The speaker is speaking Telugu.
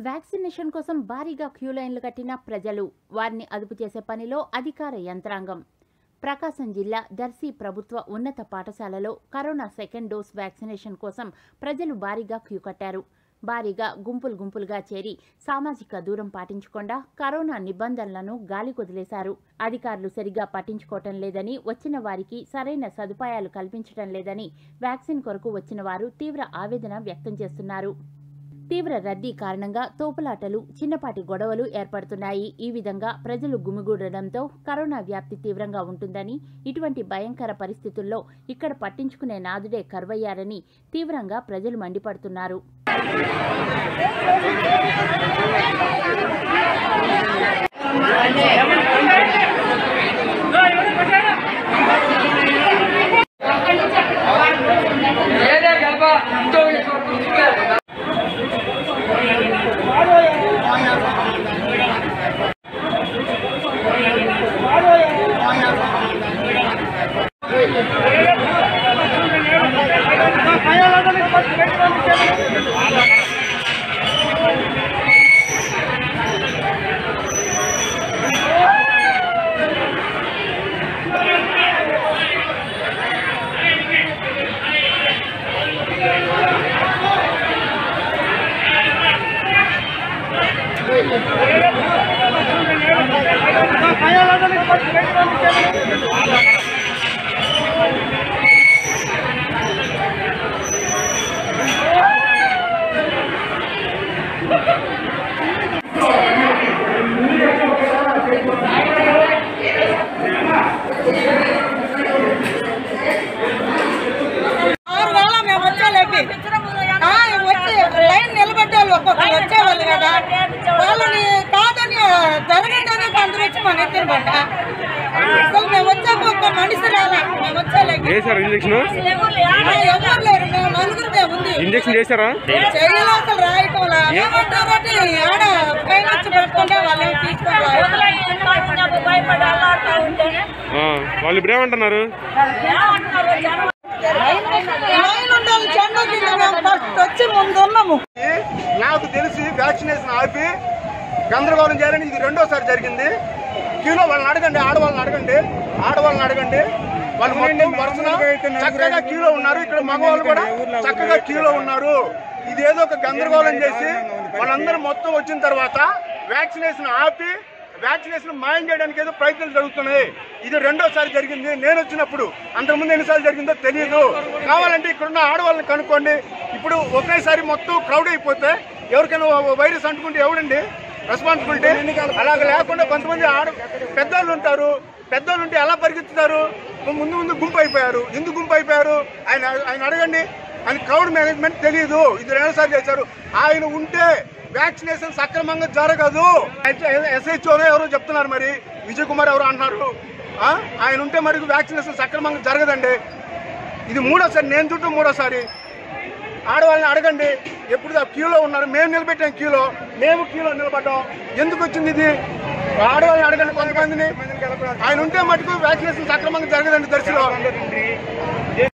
వ్యాక్సినేషన్ కోసం భారీగా క్యూ లైన్లు కట్టిన ప్రజలు వారిని అదుపు చేసే పనిలో అధికార యంత్రాంగం ప్రకాశం జిల్లా దర్శి ప్రభుత్వ ఉన్నత పాఠశాలలో కరోనా సెకండ్ డోస్ వ్యాక్సినేషన్ కోసం ప్రజలు భారీగా క్యూ కట్టారు భారీగా గుంపులు గుంపులుగా చేరి సామాజిక దూరం పాటించకుండా కరోనా నిబంధనలను గాలి కొదిలేశారు అధికారులు సరిగా పట్టించుకోవటం లేదని వచ్చిన వారికి సరైన సదుపాయాలు కల్పించడం లేదని వ్యాక్సిన్ కొరకు వచ్చిన వారు తీవ్ర ఆవేదన వ్యక్తం చేస్తున్నారు తీవ్ర రద్దీ కారణంగా తోపులాటలు చిన్నపాటి గొడవలు ఏర్పడుతున్నాయి ఈ విధంగా ప్రజలు గుమిగూడడంతో కరోనా వ్యాప్తి తీవ్రంగా ఉంటుందని ఇటువంటి భయంకర పరిస్థితుల్లో ఇక్కడ పట్టించుకునే నాదుడే కరువయ్యారని తీవ్రంగా ప్రజలు మండిపడుతున్నారు ఆరు వేల మేము వచ్చేలేపి ఆ, వచ్చి లైన్ నిలబడ్డారు ఒక్కొక్కరు వచ్చేవాళ్ళు కదా వాళ్ళని కాదని జరగండి అందరూ వచ్చి మన ఎత్తిన పడ్డ అసలు మేము వచ్చాక ఒక్క మనిషి రాలా మేము వచ్చేలేకి చేశారా ఇంజక్షన్ ఆ, ఎవరు లేరు మేము నలుగురిదే ఉంది ఇంజక్షన్ చేశారా చెయ్యలో అసలు రాయటం ఏమంటారంటే ఆడ పైన వచ్చి పెట్టుకుంటే వాళ్ళు ఏమి తీసుకొని రాయటం ఆ, వాళ్ళు ఇప్పుడు ఏమంటున్నారు లైన్ ఉండాలి చెండ కింద మేము ఫస్ట్ వచ్చి ముందు ఉన్నాము నాకు తెలిసి వ్యాక్సినేషన్ ఆపి గందరగోళం చేయాలని ఇది రెండోసారి జరిగింది క్యూలో వాళ్ళని అడగండి ఆడవాళ్ళని అడగండి ఆడవాళ్ళని అడగండి వాళ్ళు మొత్తం వరుసన చక్కగా క్యూలో ఉన్నారు ఇక్కడ మగవాళ్ళు కూడా చక్కగా క్యూలో ఉన్నారు ఇది ఏదో ఒక గందరగోళం చేసి వాళ్ళందరూ మొత్తం వచ్చిన తర్వాత వ్యాక్సినేషన్ ఆపి వ్యాక్సినేషన్ మాయం చేయడానికి ఏదో ప్రయత్నాలు జరుగుతున్నాయి ఇది రెండోసారి జరిగింది నేను వచ్చినప్పుడు అంతకుముందు ఎన్నిసార్లు జరిగిందో తెలియదు కావాలంటే ఇక్కడున్న ఆడవాళ్ళని కనుక్కోండి ఇప్పుడు ఒకేసారి మొత్తం క్రౌడ్ అయిపోతే ఎవరికైనా ఓ- వైరస్ అంటుకుంటే ఎవడండి రెస్పాన్సిబిలిటీ అలాగ లేకుండా కొంతమంది ఆడ పెద్దవాళ్ళు ఉంటారు పెద్దవాళ్ళు ఉంటే ఎలా పరిగెత్తుతారు ముందు ముందు గుంపు అయిపోయారు ఎందుకు గుంపు అయిపోయారు ఆయన ఆయన అడగండి ఆయన క్రౌడ్ మేనేజ్మెంట్ తెలియదు ఇది రెండోసారి చేశారు ఆయన ఉంటే వ్యాక్సినేషన్ సక్రమంగా జరగదు ఎస్హెచ్ఓ ఎవరో చెప్తున్నారు మరి విజయ్ కుమార్ ఎవరు అంటున్నారు ఆ? ఆయన ఉంటే మరి వ్యాక్సినేషన్ సక్రమంగా జరగదండి ఇది మూడోసారి నేను చుట్టూ మూడోసారి ఆడవాళ్ళని అడగండి ఎప్పుడు దా- క్యూలో ఉన్నారు మేము నిలబెట్టాం క్యూలో మేము క్యూలో నిలబడ్డాం ఎందుకు వచ్చింది ఇది ఆడవాళ్ళని అడగండి కొంతమందిని ఆయన ఉంటే మటుకు వ్యాక్సినేషన్ సక్రమంగా జరగదండి దర్శిలో